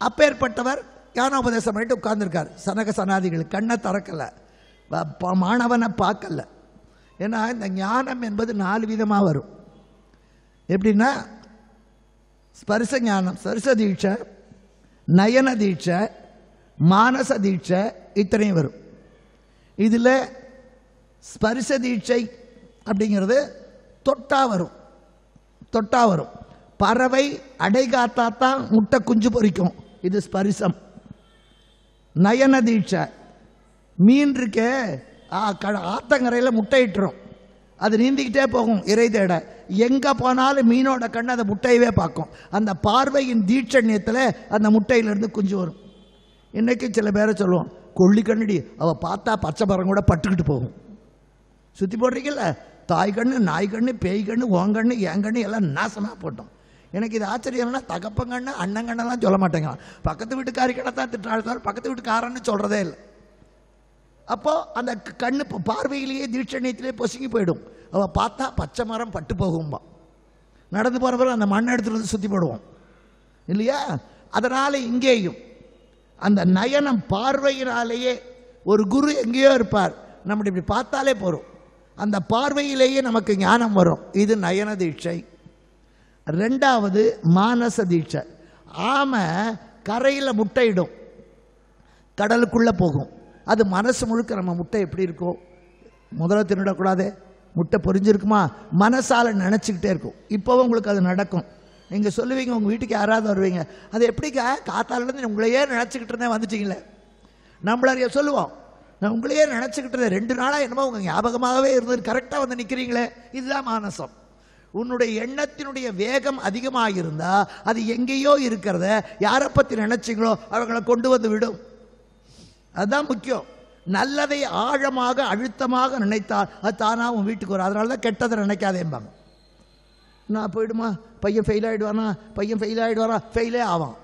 அப்பேற்பட்டவர் ஞானோபதேசம் பண்ணிட்டு உட்கார்ந்துருக்கார் சனக சனாதிகள் கண்ணை திறக்கல வ- ப- மாணவனை பார்க்கல ஏன்னா இந்த ஞானம் என்பது நாலு விதமாக வரும் எப்படின்னா ஸ்பர்ச ஞானம் ஸ்பர்ச தீட்சை நயன தீட்சை மானச தீட்சை இத்தனையும் வரும் இதில் ஸ்பர்ச தீட்சை அப்படிங்கிறது தொட்டா வரும் தொட்டா வரும் பறவை அடை காத்தா தான் முட்டை குஞ்சு பொரிக்கும் இது ஸ்பரிசம் நயன தீட்சை மீன் இருக்கே ஆ, க- ஆத்தங்கரையில் முட்டையிட்டுரும் அது நீந்திக்கிட்டே போகும் இறை தேட எங்கே போனாலும் மீனோட கண் அந்த முட்டையவே பார்க்கும் அந்த பார்வையின் தீட்சண்யத்தில் அந்த முட்டையிலேருந்து குஞ்சு வரும் இன்னைக்கு சில பேரை சொல்லுவோம் கொள்ளி கண்ணடி அவள் பார்த்தா பச்சை மரம் கூட பட்டுக்கிட்டு போகும் சுற்றி போடுறீங்கல்ல தாய் கண்ணு நாய் கண்ணு பேய் கண்ணு உன் கண்ணு என் கண்ணு எல்லாம் நாசமாக போட்டோம் எனக்கு இது ஆச்சரியம்னா தகப்பன் கண்ணு அண்ணன் கண்ணெல்லாம் சொல்ல மாட்டேங்க பக்கத்து வீட்டுக்காரி கண்ணை தான் திட்டாள் தவிர பக்கத்து வீட்டுக்காரன்னு சொல்கிறதே இல்லை அப்போ அந்த க- கண்ணு ப- பார்வையிலேயே தீட்சணியத்திலே பொசுங்கி போயிடும் அவள் பார்த்தா பச்சை மரம் பட்டு போகும்பா நடந்து போகிற பிறகு அந்த மண்ணை எடுத்துட்டு வந்து சுற்றி போடுவோம் இல்லையா அதனால் இங்கேயும் அந்த நயனம் பார்வையினாலேயே ஒரு குரு எங்கேயோ இருப்பார் நம்ம இப்படி பார்த்தாலே போகிறோம் அந்த பார்வையிலேயே நமக்கு ஞானம் வரும் இது நயன தீட்சை ரெண்டாவது மானச தீட்சை ஆமை கரையில் முட்டையிடும் கடலுக்குள்ளே போகும் அது மனசு முழுக்க நம்ம முட்டை எப்படி இருக்கும் முதல்ல தின்னுடக்கூடாதே முட்டை பொரிஞ்சிருக்குமா மனசால் நினச்சிக்கிட்டே இருக்கும் இப்போவும் உங்களுக்கு அது நடக்கும் நீங்கள் சொல்லுவீங்க உங்கள் வீட்டுக்கு யாராவது வருவீங்க அது எப்படிங்க காத்தாலேருந்து உங்களையே நினச்சிக்கிட்டு இருந்தேன் வந்துட்டீங்களே நம்மள சொல்லுவோம் நான் உங்களையே நினச்சிக்கிட்டு இருந்தேன் ரெண்டு நாளாக என்னமோ உங்கள் ஞாபகமாகவே இருந்தது கரெக்டாக வந்து நிற்கிறீங்களே இதுதான் மானசம் உன்னுடைய எண்ணத்தினுடைய வேகம் அதிகமாக இருந்தால் அது எங்கேயோ இருக்கிறத யாரை பற்றி நினச்சிங்களோ அவங்கள கொண்டு வந்து விடும் அதுதான் முக்கியம் நல்லதை ஆழமாக அழுத்தமாக நினைத்தால் அது தானாக உன் வீட்டுக்கு வரும் அதனால தான் கெட்டதை நினைக்காதேம்பாங்க நான் போயிடுமா பையன் ஃபெயில் ஆகிடுவானா பையன் ஃபெயில் ஆகிடுவானா ஃபெயிலே ஆவான்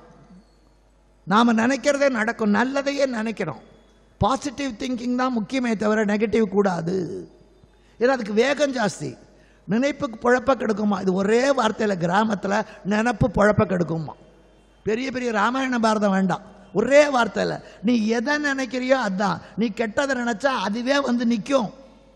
நாம் நினைக்கிறதே நடக்கும் நல்லதையே நினைக்கிறோம் பாசிட்டிவ் திங்கிங் தான் முக்கியமே தவிர நெகட்டிவ் கூடாது ஏன்னா அதுக்கு வேகம் ஜாஸ்தி நினைப்புக்கு புழப்ப கெடுக்குமா இது ஒரே வார்த்தையில் கிராமத்தில் நினப்பு புழப்ப கெடுக்குமா பெரிய பெரிய ராமாயண பாரதம் வேண்டாம் ஒரே வார்த்தையில் நீ எதை நினைக்கிறியோ அதான் நீ கெட்டதை நினச்சா அதுவே வந்து நிற்கும்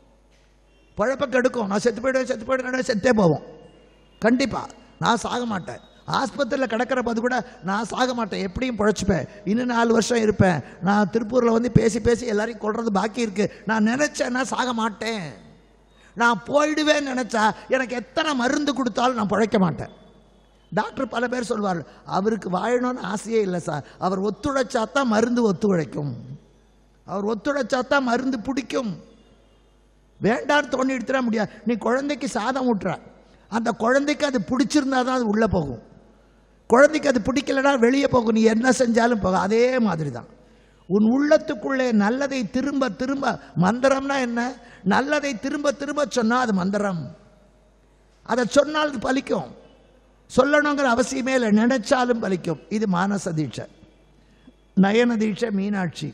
பழப்ப கெடுக்கும் நான் செத்து போயிடுவேன் செத்து போயிடுவேன் செத்தே போவோம் கண்டிப்பாக நான் சாக மாட்டேன் ஆஸ்பத்திரியில் கிடக்கிற போது கூட நான் சாக மாட்டேன் எப்படியும் பிழைச்சிப்பேன் இன்னும் நாலு வருஷம் இருப்பேன் நான் திருப்பூரில் வந்து பேசி பேசி எல்லாரையும் கொள்றது பாக்கி இருக்கு நான் நினச்சேன்னா சாக மாட்டேன் நான் போயிடுவேன்னு நினச்சா எனக்கு எத்தனை மருந்து கொடுத்தாலும் நான் பிழைக்க மாட்டேன் டாக்டர் பல பேர் சொல்வார் அவருக்கு வாழணும்னு ஆசையே இல்லை சார் அவர் ஒத்துழைச்சா தான் மருந்து ஒத்துழைக்கும் அவர் ஒத்துழைச்சா தான் மருந்து பிடிக்கும் வேண்டான்னு தோணி எடுத்துட முடியாது நீ குழந்தைக்கு சாதம் ஊட்டுற அந்த குழந்தைக்கு அது பிடிச்சிருந்தா தான் அது உள்ளே போகும் குழந்தைக்கு அது பிடிக்கலனா வெளியே போகும் நீ என்ன செஞ்சாலும் போகும் அதே மாதிரி தான் உன் உள்ளத்துக்குள்ளே நல்லதை திரும்ப திரும்ப மந்திரம்னா என்ன நல்லதை திரும்ப திரும்ப சொன்னால் அது மந்திரம் அதை சொன்னால் அது பலிக்கும் சொல்லணுங்கிற அவசியமே இல்லை நினைச்சாலும் பலிக்கும் இது மானச தீட்சை நயன தீட்சை மீனாட்சி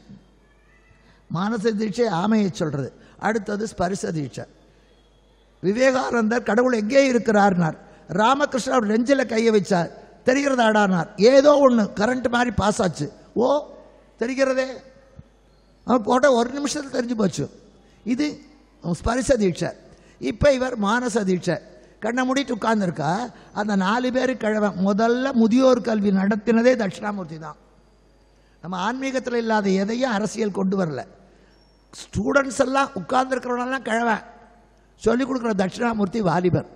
மானச தீட்சை ஆமையை சொல்றது அடுத்தது ஸ்பரிச தீட்சை விவேகானந்தர் கடவுள் எங்கே இருக்கிறார்னார் ராமகிருஷ்ணர் அவர் நெஞ்சில் கையை வச்சார் தெரிகிறதாடானார் ஏதோ ஒன்று கரண்ட் மாதிரி பாஸ் ஆச்சு ஓ தெரிகிறதே அவன் போட்ட ஒரு நிமிஷத்தில் தெரிஞ்சு போச்சு இது ஸ்பரிச தீட்சை இப்போ இவர் மானச தீட்சை கண்ணை மூடிட்டு உட்கார்ந்திருக்கா அந்த நாலு பேர் கிழவன் முதல்ல முதியோர் கல்வி நடத்தினதே தட்சிணாமூர்த்தி தான் நம்ம ஆன்மீகத்தில் இல்லாத எதையும் அரசியல் கொண்டு வரல ஸ்டூடெண்ட்ஸ் எல்லாம் உட்கார்ந்துருக்கிறவனெல்லாம் கிழவன் சொல்லிக் கொடுக்குற தட்சிணாமூர்த்தி வாலிபர்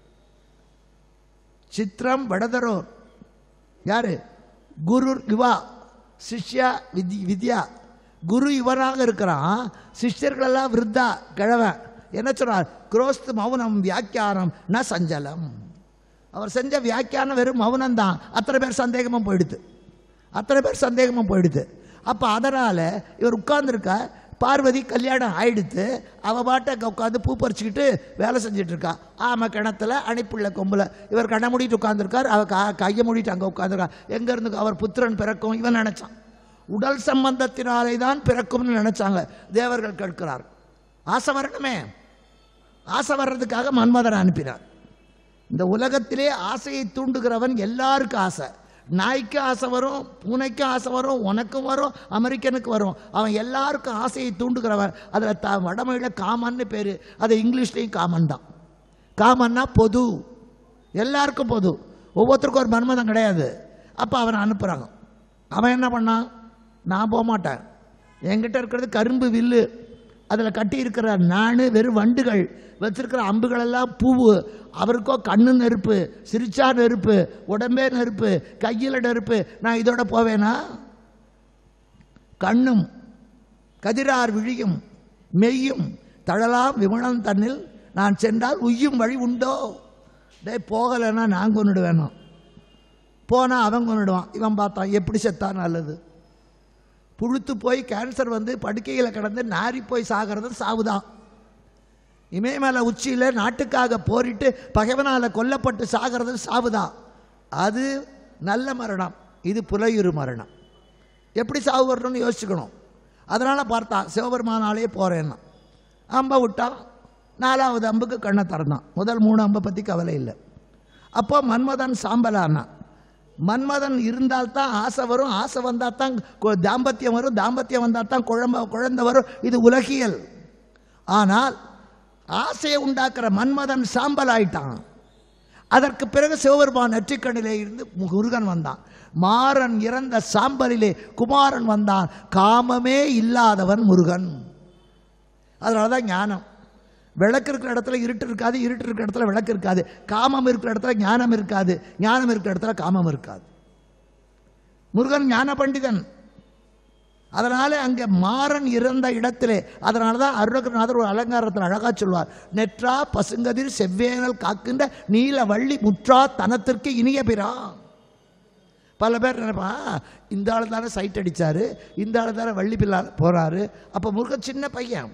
சித்திரம் வடதரோர் யாரு குரு யுவா சிஷ்யா வித் வித்யா குரு இவனாக இருக்கிறான் சிஷ்யர்களெல்லாம் விருத்தா கிழவன் என்ன சொன்னார் குரோஸ்து மௌனம் வியாக்கியானம் ந சஞ்சலம் அவர் செஞ்ச வியாக்கியானம் வெறும் மௌனம் தான் அத்தனை பேர் சந்தேகமும் போயிடுது அத்தனை பேர் சந்தேகமும் போயிடுது அப்போ அதனால் இவர் உட்கார்ந்துருக்க பார்வதி கல்யாணம் ஆயிடுத்து அவ பாட்டை அங்கே உட்காந்து பூ பறிச்சுக்கிட்டு வேலை செஞ்சுட்டு இருக்கா ஆமாம் கிணத்துல அணைப்புள்ள கொம்பில் இவர் கண்ணை மூடிட்டு உட்காந்துருக்கார் அவ கா கையை மூடிட்டு அங்கே உட்காந்துருக்கா எங்கேருந்து அவர் புத்திரன் பிறக்கும் இவன் நினச்சான் உடல் சம்பந்தத்தினாலே தான் பிறக்கும்னு நினச்சாங்க தேவர்கள் கேட்கிறார் ஆசை வரணுமே ஆசை வர்றதுக்காக மன்மதனை அனுப்பினார் இந்த உலகத்திலே ஆசையை தூண்டுகிறவன் எல்லாருக்கும் ஆசை நாய்க்கு ஆசை வரும் பூனைக்கு ஆசை வரும் உனக்கும் வரும் அமெரிக்கனுக்கு வரும் அவன் எல்லாருக்கும் ஆசையை தூண்டுகிறவன் அதில் த வடமொழியில் காமன்னு பேர் அது இங்கிலீஷ்லேயும் காமன் தான் காமன்னா பொது எல்லாருக்கும் பொது ஒவ்வொருத்தருக்கும் ஒரு மன்மதம் கிடையாது அப்போ அவனை அனுப்புகிறாங்க அவன் என்ன பண்ணான் நான் போக மாட்டேன் என்கிட்ட இருக்கிறது கரும்பு வில்லு அதில் கட்டி இருக்கிற நான் வெறும் வண்டுகள் வச்சிருக்கிற அம்புகள் எல்லாம் பூவு அவருக்கோ கண்ணு நெருப்பு சிரிச்சா நெருப்பு உடம்பே நெருப்பு கையில் நெருப்பு நான் இதோட போவேனா கண்ணும் கதிரார் விழியும் மெய்யும் தழலாம் விமணம் தன்னில் நான் சென்றால் உய்யும் வழி உண்டோ டேய் போகலைன்னா நான் கொண்டுடுவேணும் போனால் அவன் கொண்டுடுவான் இவன் பார்த்தான் எப்படி செத்தா நல்லது புழுத்து போய் கேன்சர் வந்து படுக்கையில் கிடந்து நாரி போய் சாகிறது சாவுதான் இமயமலை உச்சியில் நாட்டுக்காக போரிட்டு பகைவனால் கொல்லப்பட்டு சாகிறது சாவுதான் அது நல்ல மரணம் இது புலையுறு மரணம் எப்படி சாவு வரணும்னு யோசிச்சுக்கணும் அதனால் பார்த்தான் சிவபெருமானாலே போகிறேன்னா அம்பை விட்டான் நாலாவது அம்புக்கு கண்ணை திறந்தான் முதல் மூணு அம்பை பற்றி கவலை இல்லை அப்போ மன்மதன் சாம்பலானான் மன்மதன் இருந்தால்தான் ஆசை வரும் ஆசை வந்தால் தான் கு- தாம்பத்தியம் வரும் தாம்பத்தியம் வந்தால் தான் குழம்ப குழந்தை வரும் இது உலகியல் ஆனால் ஆசையை உண்டாக்குற மன்மதன் சாம்பல் ஆயிட்டான் அதற்கு பிறகு சிவபெருமான் நெற்றிக்கண்ணிலே இருந்து முருகன் வந்தான் மாறன் இறந்த சாம்பலிலே குமாரன் வந்தான் காமமே இல்லாதவன் முருகன் அதனால தான் ஞானம் விளக்கு இருக்கிற இடத்துல இருட்டு இருக்காது இருட்டு இருக்கிற இடத்துல விளக்கு இருக்காது காமம் இருக்கிற இடத்துல ஞானம் இருக்காது ஞானம் இருக்கிற இடத்துல காமம் இருக்காது முருகன் ஞான பண்டிதன் அதனால அங்கே மாறன் இறந்த இடத்திலே அதனால தான் அருணகிரிநாதர் ஒரு அலங்காரத்தில் அழகா சொல்வார் நெற்றா பசுங்கதிர் செவ்வேனல் காக்கின்ற நீல வள்ளி முற்றா தனத்திற்கு இனிய பிரான் பல பேர் நினைப்பா இந்த ஆள் தானே சைட் அடிச்சாரு இந்த ஆள் தானே வள்ளி பிள்ளை போறாரு அப்போ முருகன் சின்ன பையன்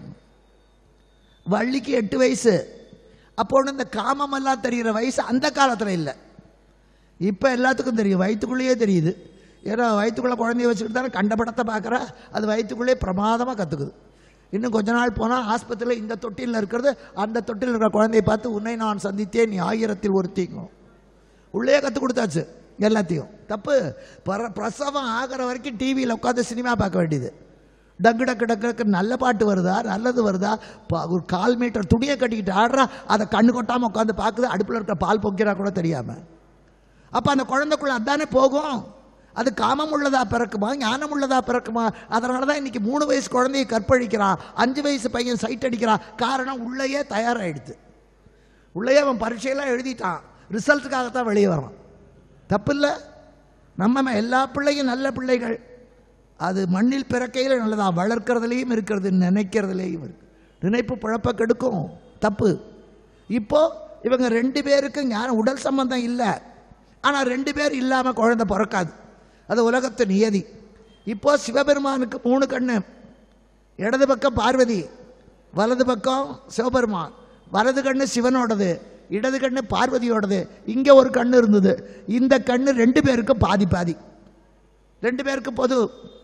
வள்ளிக்கு எட்டு வயசு அப்போ ஒண்ணு இந்த காமமெல்லாம் தெரிகிற வயசு அந்த காலத்தில் இல்லை இப்போ எல்லாத்துக்கும் தெரியும் வயிற்றுக்குள்ளேயே தெரியுது ஏன்னா வயிற்றுக்குள்ளே குழந்தைய வச்சுக்கிட்டு தானே கண்ட படத்தை பார்க்குறா அது வயிற்றுக்குள்ளேயே பிரமாதமாக கற்றுக்குது இன்னும் கொஞ்ச நாள் போனால் ஆஸ்பத்திரியில் இந்த தொட்டிலில் இருக்கிறது அந்த தொட்டில் இருக்கிற குழந்தைய பார்த்து உன்னை நான் சந்தித்தேன் நீ ஆயிரத்தில் ஒருத்திக்கும் உள்ளே கற்றுக் கொடுத்தாச்சு எல்லாத்தையும் தப்பு பர பிரசவம் ஆகிற வரைக்கும் டிவியில் உட்காந்து சினிமா பார்க்க வேண்டியது டக்கு டக்கு டக்கு டக்கு நல்ல பாட்டு வருதா நல்லது வருதா பா- ஒரு கால் மீட்டர் துணியை கட்டிக்கிட்டு ஆடுறா அதை கண்ணு கொட்டாமல் உட்காந்து பார்க்குது அடுப்பில் இருக்கிற பால் பொங்கிறா கூட தெரியாமல் அப்போ அந்த குழந்தைக்குள்ள அதானே போகும் அது காமம் உள்ளதா பிறக்குமா ஞானம் உள்ளதா பிறக்குமா அதனால தான் இன்னைக்கு மூணு வயசு குழந்தையை கற்பழிக்கிறான் அஞ்சு வயசு பையன் சைட் அடிக்கிறான் காரணம் உள்ளேயே தயாராகிடுது உள்ளேயே அவன் பரீட்சையெல்லாம் எழுதிட்டான் ரிசல்ட்டுக்காகத்தான் வெளியே வரான் தப்பு இல்லை நம்ம ம- எல்லா பிள்ளையும் நல்ல பிள்ளைகள் அது மண்ணில் பிறக்கையில் நல்லதா வளர்க்கறதுலேயும் இருக்கிறது நினைக்கிறதுலேயும் இருக்கு நினைப்பு பிழப்ப கெடுக்கும் தப்பு இப்போ இவங்க ரெண்டு பேருக்கும் ஞான உடல் சம்பந்தம் இல்லை ஆனால் ரெண்டு பேர் இல்லாமல் குழந்தை பிறக்காது அது உலகத்து நியதி இப்போ சிவபெருமானுக்கு மூணு கண்ணு இடது பக்கம் பார்வதி வலது பக்கம் சிவபெருமான் வலது கண்ணு சிவனோடது இடது கண்ணு பார்வதியோடது இங்கே ஒரு கண்ணு இருந்தது இந்த கண்ணு ரெண்டு பேருக்கும் பாதி பாதி ரெண்டு பேருக்கு பொது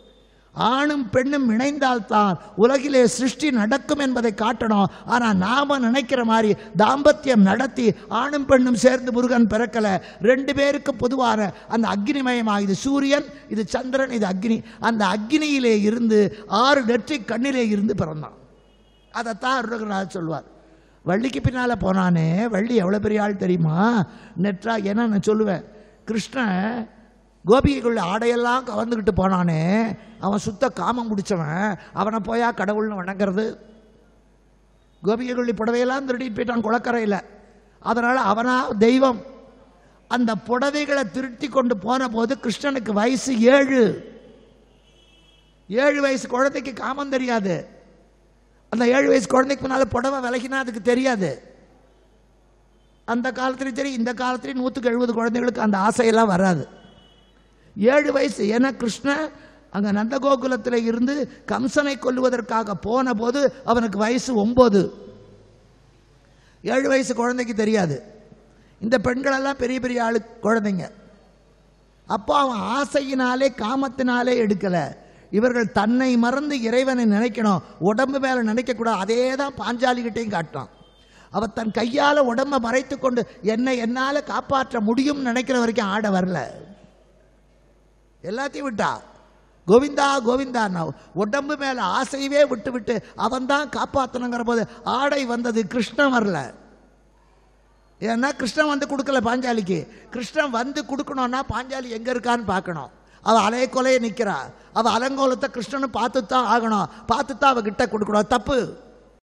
ஆணும் பெண்ணும் இணைந்தால்தான் உலகிலே சிருஷ்டி நடக்கும் என்பதை காட்டணும் ஆனால் நாம நினைக்கிற மாதிரி தாம்பத்தியம் நடத்தி ஆணும் பெண்ணும் சேர்ந்து முருகன் பிறக்கல ரெண்டு பேருக்கு பொதுவான அந்த அக்னிமயமாக இது சூரியன் இது சந்திரன் இது அக்னி அந்த அக்னியிலே இருந்து ஆறு நெற்றி கண்ணிலே இருந்து பிறந்தான் அதைத்தான் அருணகிரிநாதர் சொல்வார் வள்ளிக்கு பின்னால் போனானே வள்ளி எவ்வளோ பெரிய ஆள் தெரியுமா நெற்றா ஏன்னா நான் சொல்லுவேன் கிருஷ்ணன் கோபிகைக்குள்ள ஆடையெல்லாம் கவர்ந்துக்கிட்டு போனானே அவன் சுத்த காமம் முடிச்சவன் அவனை போயா கடவுள்னு வணங்குறது கோபிகைக்குள்ளி புடவையெல்லாம் திருடிட்டு போயிட்டான் குளக்கரையில் அதனால் அவனா தெய்வம் அந்த புடவைகளை திருட்டி கொண்டு போன போது கிருஷ்ணனுக்கு வயசு ஏழு ஏழு வயசு குழந்தைக்கு காமம் தெரியாது அந்த ஏழு வயசு குழந்தைக்கு முன்னால் புடவை விலகினா அதுக்கு தெரியாது அந்த காலத்துலையும் சரி இந்த காலத்துலையும் நூற்றுக்கு எழுபது குழந்தைகளுக்கு அந்த ஆசையெல்லாம் வராது ஏழு வயசு ஏன்னா கிருஷ்ணன் அங்கே நந்தகோகுலத்தில் இருந்து கம்சனை கொல்லுவதற்காக போன போது அவனுக்கு வயசு ஒம்பது ஏழு வயசு குழந்தைக்கு தெரியாது இந்த பெண்களெல்லாம் பெரிய பெரிய ஆளு குழந்தைங்க அப்போ அவன் ஆசையினாலே காமத்தினாலே எடுக்கலை இவர்கள் தன்னை மறந்து இறைவனை நினைக்கணும் உடம்பு மேலே நினைக்கக்கூடாது அதே தான் பாஞ்சாலிகிட்டையும் காட்டான் அவ தன் கையால் உடம்பை மறைத்து கொண்டு என்னை என்னால் காப்பாற்ற முடியும்னு நினைக்கிற வரைக்கும் ஆட வரல எல்லாத்தையும் விட்டா கோவிந்தா கோவிந்தா உடம்பு மேலே ஆசையவே விட்டு விட்டு அவன் தான் காப்பாற்றணுங்கிற போது ஆடை வந்தது கிருஷ்ணன் வரல ஏன்னா கிருஷ்ணன் வந்து கொடுக்கல பாஞ்சாலிக்கு கிருஷ்ணன் வந்து கொடுக்கணும்னா பாஞ்சாலி எங்கே இருக்கான்னு பார்க்கணும் அவள் அலைய கொலைய நிற்கிறா அவள் அலங்கோலத்தை கிருஷ்ணனை பார்த்து தான் ஆகணும் பார்த்து தான் அவகிட்ட கொடுக்கணும் தப்பு